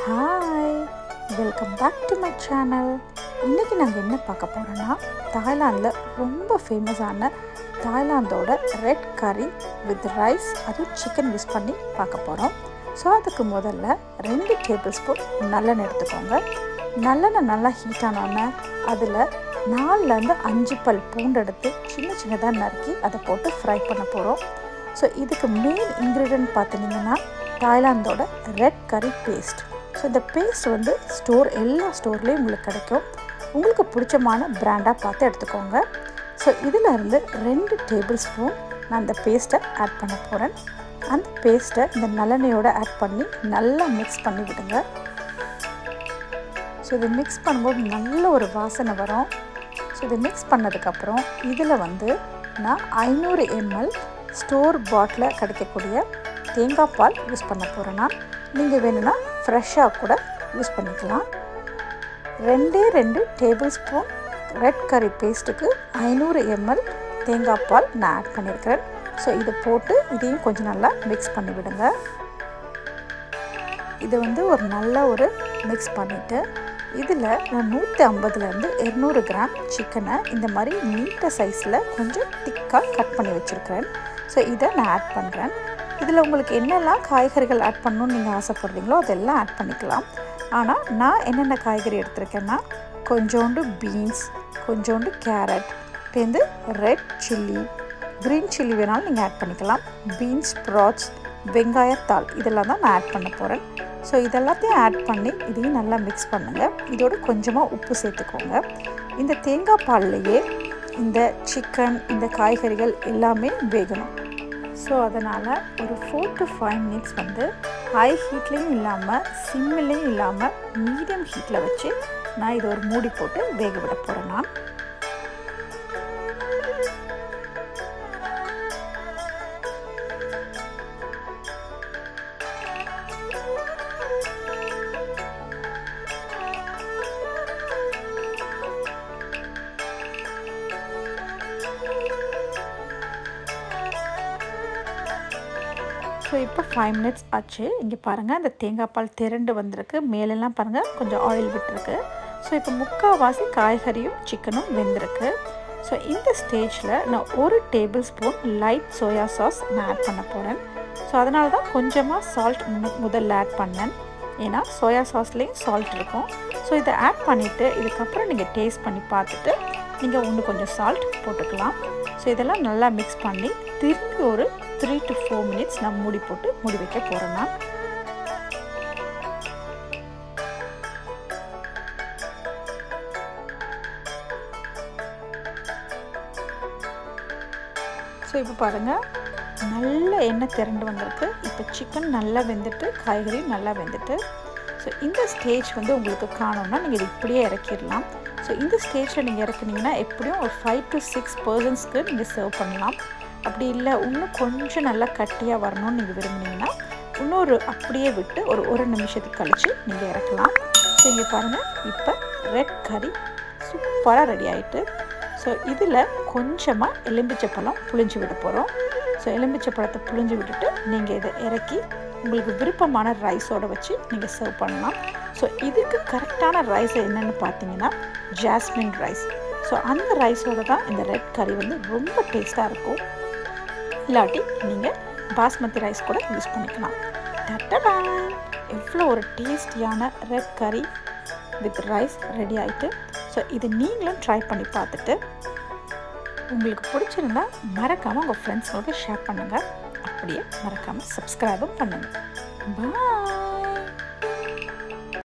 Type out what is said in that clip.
hi welcome back to my channel இன்றைக்கி நாங்கள் என்ன பார்க்க போகிறோன்னா தாய்லாந்தில் ரொம்ப ஃபேமஸான தாய்லாந்தோட ரெட் கறி வித் ரைஸ் அதுவும் சிக்கன் யூஸ் பண்ணி பார்க்க போகிறோம் ஸோ அதுக்கு முதல்ல ரெண்டு டேபிள் ஸ்பூன் நல்லெண்ணெய் எடுத்துக்கோங்க நல்லெண்ணெய் நல்லா ஹீட் ஆனோடனே அதில் நாலுலேருந்து அஞ்சு பல் பூண்டு எடுத்து சின்ன சின்னதாக நறுக்கி அதை போட்டு ஃப்ரை பண்ண போகிறோம் ஸோ இதுக்கு மெயின் இன்க்ரீடியன்ட் பார்த்தீங்கன்னா தாய்லாந்தோட ரெட் கறி பேஸ்ட் ஸோ இந்த பேஸ்ட் வந்து ஸ்டோர் எல்லா ஸ்டோர்லேயும் உங்களுக்கு கிடைக்கும் உங்களுக்கு பிடிச்சமான பிராண்டாக பார்த்து எடுத்துக்கோங்க ஸோ இதில் இருந்து ரெண்டு டேபிள் ஸ்பூன் நான் அந்த பேஸ்ட்டை ஆட் பண்ண போகிறேன் அந்த பேஸ்ட்டை இந்த நல்லெண்ணெயோடு ஆட் பண்ணி நல்லா மிக்ஸ் பண்ணி விடுங்க ஸோ இதை மிக்ஸ் பண்ணும்போது நல்ல ஒரு வாசனை வரும் ஸோ இதை மிக்ஸ் பண்ணதுக்கப்புறம் இதில் வந்து நான் ஐநூறு எம்எல் ஸ்டோர் பாட்டில் கிடைக்கக்கூடிய தேங்காய் பால் யூஸ் பண்ண போகிறேன்னா நீங்கள் வேணும்னா ஃப்ரெஷ்ஷாக கூட யூஸ் பண்ணிக்கலாம் ரெண்டே ரெண்டு டேபிள் ஸ்பூன் ரெட் கறி பேஸ்ட்டுக்கு ஐநூறு எம்எல் தேங்காய் பால் நான் ஆட் பண்ணியிருக்கிறேன் ஸோ இதை போட்டு இதையும் கொஞ்சம் நல்லா மிக்ஸ் பண்ணி விடுங்க இதை வந்து ஒரு நல்ல ஒரு மிக்ஸ் பண்ணிவிட்டு இதில் நான் நூற்றி ஐம்பதுலேருந்து இரநூறு கிராம் சிக்கனை இந்த மாதிரி நீட்ட சைஸில் கொஞ்சம் திக்காக கட் பண்ணி வச்சுருக்கிறேன் ஸோ இதை நான் ஆட் பண்ணுறேன் இதில் உங்களுக்கு என்னெல்லாம் காய்கறிகள் ஆட் பண்ணணும்னு நீங்கள் ஆசைப்படுறீங்களோ அதெல்லாம் ஆட் பண்ணிக்கலாம் ஆனால் நான் என்னென்ன காய்கறி எடுத்திருக்கேன்னா கொஞ்சோண்டு பீன்ஸ் கொஞ்சோண்டு கேரட் சேர்ந்து ரெட் சில்லி க்ரீன் சில்லி வேணாலும் நீங்கள் ஆட் பண்ணிக்கலாம் பீன்ஸ் ப்ராட்ஸ் வெங்காயத்தாள் இதெல்லாம் தான் நான் ஆட் பண்ண போகிறேன் ஸோ இதெல்லாத்தையும் ஆட் பண்ணி இதையும் நல்லா மிக்ஸ் பண்ணுங்கள் இதோட கொஞ்சமாக உப்பு சேர்த்துக்கோங்க இந்த தேங்காய் பால்லையே இந்த சிக்கன் இந்த காய்கறிகள் எல்லாமே வேகணும் ஸோ அதனால் ஒரு ஃபோர் டு ஃபைவ் மினிட்ஸ் வந்து ஹை ஹீட்லேயும் இல்லாமல் சிம்மிலையும் இல்லாமல் மீடியம் ஹீட்டில் வச்சு நான் இதை ஒரு மூடி போட்டு வேக விட போகிறேன் நான் ஸோ இப்போ ஃபைவ் மினிட்ஸ் ஆச்சு இங்கே பாருங்கள் அந்த தேங்காய் பால் திரண்டு வந்திருக்கு மேலெல்லாம் பாருங்கள் கொஞ்சம் ஆயில் விட்டுருக்கு ஸோ இப்போ முக்கால்வாசி காய்கறியும் சிக்கனும் வெந்திருக்கு ஸோ இந்த ஸ்டேஜில் நான் ஒரு tablespoon light soya sauce நான் ஆட் பண்ண போகிறேன் ஸோ அதனால தான் கொஞ்சமாக சால்ட் முதல்ல ஆட் பண்ணேன் ஏன்னா சோயா சாஸ்லேயும் சால்ட் இருக்கும் ஸோ இதை ஆட் பண்ணிவிட்டு இதுக்கப்புறம் நீங்கள் டேஸ்ட் பண்ணி பார்த்துட்டு நீங்கள் இன்னும் கொஞ்சம் சால்ட் போட்டுக்கலாம் ஸோ இதெல்லாம் நல்லா மிக்ஸ் பண்ணி திருப்பி ஒரு த்ரீ டு ஃபோர் மினிட்ஸ் நான் மூடி போட்டு மூடி வைக்க போகிறேன் நான் ஸோ இப்போ பாருங்கள் நல்ல எண்ணெய் திரண்டு வந்திருக்கு இப்போ சிக்கன் நல்லா வெந்துட்டு காய்கறி நல்லா வெந்துட்டு ஸோ இந்த ஸ்டேஜ் வந்து உங்களுக்கு காணோம்னா நீங்கள் இது இப்படியே இறக்கிடலாம் ஸோ இந்த ஸ்டேஜில் நீங்கள் இறக்குனீங்கன்னா எப்படியும் ஒரு ஃபைவ் டு சிக்ஸ் பர்சன்ஸ்க்கு நீங்கள் சர்வ் பண்ணலாம் அப்படி இல்லை இன்னும் கொஞ்சம் நல்லா கட்டியாக வரணும்னு நீங்கள் விரும்புனீங்கன்னா இன்னொரு அப்படியே விட்டு ஒரு ஒரு நிமிஷத்துக்கு கழித்து நீங்கள் இறக்கலாம் ஸோ இங்கே பாருங்கள் இப்போ ரெட் கறி சூப்பராக ரெடி ஆகிட்டு ஸோ இதில் கொஞ்சமாக எலும்பிச்சை பழம் புளிஞ்சு விட போகிறோம் ஸோ எலும்பிச்சை பழத்தை புளிஞ்சு விட்டுட்டு நீங்கள் இதை இறக்கி உங்களுக்கு விருப்பமான ரைஸோடு வச்சு நீங்கள் சர்வ் பண்ணலாம் ஸோ இதுக்கு கரெக்டான ரைஸ் என்னென்னு பார்த்தீங்கன்னா ஜாஸ்மின் ரைஸ் ஸோ அந்த ரைஸோடு தான் இந்த ரெட் கறி வந்து ரொம்ப டேஸ்ட்டாக இருக்கும் இல்லாட்டி நீங்கள் பாஸ்மதி ரைஸ் கூட யூஸ் பண்ணிக்கலாம் டட்டடான் எவ்வளோ ஒரு டேஸ்டியான ரெட் கறி வித் ரைஸ் ரெடி ஆகிட்டு ஸோ இது நீங்களும் ட்ரை பண்ணி பார்த்துட்டு உங்களுக்கு பிடிச்சிருந்தா மறக்காமல் உங்கள் ஃப்ரெண்ட்ஸோட ஷேர் பண்ணுங்கள் அப்படியே மறக்காமல் சப்ஸ்கிரைபும் பண்ணுங்கள் பாய்